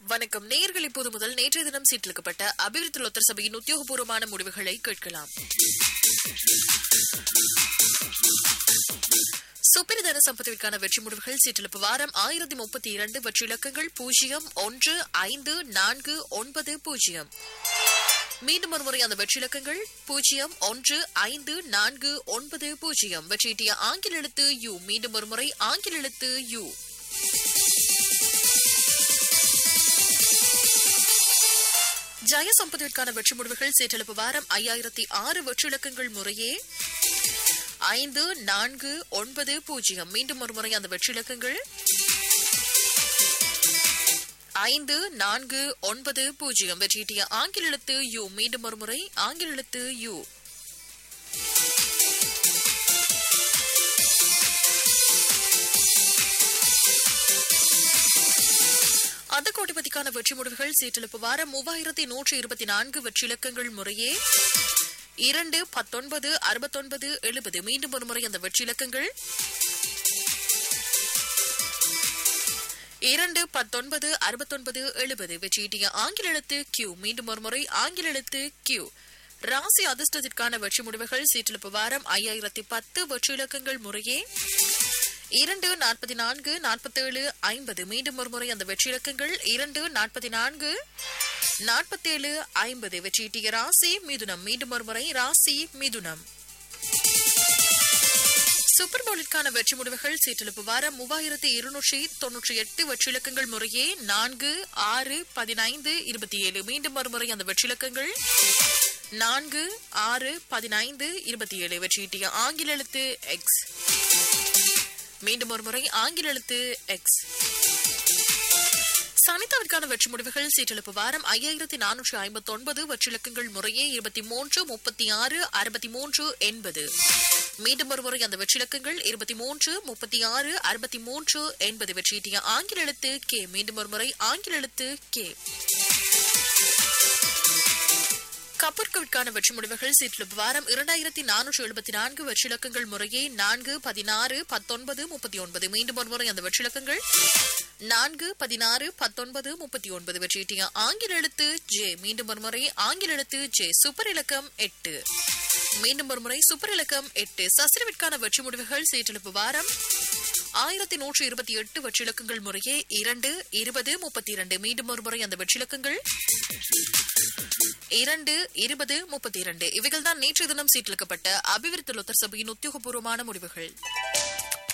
வணக்கம் நேயர்கள் இப்போது முதல் நேற்றைய தினம் சீட்டிலுக்கப்பட்ட அபிவிருத்தி லொத்தர் சபையின் உத்தியோகபூர்வமான முடிவுகளை கேட்கலாம் சுப்பிரதன சம்பத்துவிற்கான வெற்றி முடிவுகள் சீட்டிழப்பு வாரம் ஆயிரத்தி முப்பத்தி இரண்டு வெற்றி இலக்கங்கள் பூஜ்ஜியம் ஒன்று ஐந்து நான்கு ஒன்பது பூஜ்ஜியம் மீண்டும் ஒருமுறை அந்த வெற்றி இலக்கங்கள் பூஜ்ஜியம் ஒன்று ஐந்து நான்கு ஒன்பது பூஜ்ஜியம் வெற்றியிட்டிய ஆங்கில எழுத்து யு மீண்டும் ஒருமுறை ஆங்கில எழுத்து யு ஜய சம்பத்திற்கான வெற்றி முடிவுகள் சேற்றெழுப்பு வாரம் ஐயாயிரத்தி ஆறு வெற்றி இலக்கங்கள் முறையே ஐந்து நான்கு ஒன்பது பூஜ்ஜியம் மீண்டும் ஒரு முறை அந்த வெற்றி இலக்கங்கள் ஐந்து நான்கு ஒன்பது பூஜ்ஜியம் வெற்றியிட்டிய ஆங்கில எழுத்து யு மீண்டும் ஒரு முறை ஆங்கில எழுத்து யு அந்த கோட்டிபதிக்கான வெற்றி முடிவுகள் சீட்டெழுப்பு வாரம் மூவாயிரத்தி நூற்றி இருபத்தி நான்கு வெற்றி இலக்கங்கள் முறையே இரண்டு பத்தொன்பது அறுபத்தொன்பது எழுபது மீண்டும் ஒரு முறை அந்த வெற்றி இலக்கங்கள் இரண்டு பத்தொன்பது அறுபத்தொன்பது எழுபது வெற்றியிட்டிய ஆங்கில எழுத்து கியூ மீண்டும் ஒரு முறை ஆங்கில எழுத்து கியூ ராசி அதிர்ஷ்டத்திற்கான வெற்றி முடிவுகள் சீட்டெழுப்பு வாரம் ஐயாயிரத்தி பத்து வெற்றி இலக்கங்கள் முறையே இரண்டு நாற்பத்தி நான்கு நாற்பத்தேழு ஐம்பது மீண்டும் ஒரு முறை அந்த வெற்றி இலக்கங்கள் இரண்டு நாற்பத்தி நான்கு நாற்பத்தேழு ஐம்பது வெற்றியிட்டிய ராசி மிதுனம் மீண்டும் ஒரு முறை ராசி மிதுனம் சூப்பர் பவுலிற்கான வெற்றி முடிவுகள் சீட்டெழுப்பு வாரம் மூவாயிரத்தி இருநூற்றி தொன்னூற்றி எட்டு வெற்றி இலக்கங்கள் முறையே நான்கு ஆறு பதினைந்து இருபத்தி ஏழு மீண்டும் ஒரு முறை அந்த வெற்றி இலக்கங்கள் நான்கு ஆறு பதினைந்து இருபத்தி ஏழு வெற்றியிட்டிய ஆங்கில எழுத்து எக்ஸ் மீண்டும் ஒரு முறை ஆங்கில எழுத்து எக்ஸ் சனிதாவிற்கான வெற்றி முடிவுகள் சீட்டெழுப்பு வாரம் ஐயாயிரத்தி நானூற்றி ஐம்பத்தி ஒன்பது வெற்றிலக்கங்கள் முறையே இருபத்தி மூன்று முப்பத்தி ஆறு அறுபத்தி மூன்று எண்பது மீண்டும் ஒரு முறை அந்த வெற்றிலக்கங்கள் இருபத்தி மூன்று முப்பத்தி ஆறு அறுபத்தி மூன்று எண்பது வெற்றியிட்டிய ஆங்கில எழுத்து கே மீண்டும் ஒரு முறை ஆங்கில எழுத்து கே கப்பற்கவிற்கான வெற்றி முடிவுகள் சீட்டில் வாரம் இரண்டாயிரத்தி நானூற்றி எழுபத்தி நான்கு வெற்றிலக்கங்கள் முறையே நான்கு பதினாறு பத்தொன்பது முப்பத்தி ஒன்பது மீண்டும் ஒரு முறை அந்த வெற்றிலக்கங்கள் நான்கு பதினாறு பத்தொன்பது முப்பத்தி ஒன்பது வெற்றியிட்டிய ஆங்கில எழுத்து ஜே மீண்டும் ஒரு முறை ஆங்கில எழுத்து ஜே சூப்பர் இலக்கம் எட்டு மீண்டும் ஒரு முறை சூப்பர் இலக்கம் எட்டு சசிரவிற்கான வெற்றி முடிவுகள் சீட்டெழுப்பு வாரம் ஆயிரத்தி நூற்றி இருபத்தி எட்டு வெற்றிலக்கங்கள் முறையே இரண்டு இருபது முப்பத்தி இரண்டு மீண்டும் ஒரு முறை அந்த வெற்றிலக்கங்கள் இரண்டு இருபது முப்பத்தி இரண்டு இவைகள் தான் நேற்று தினம் சீட்டிலுக்கப்பட்ட அபிவிருத்தி லொத்தர் சபையின் உத்தியோகபூர்வமான முடிவுகள்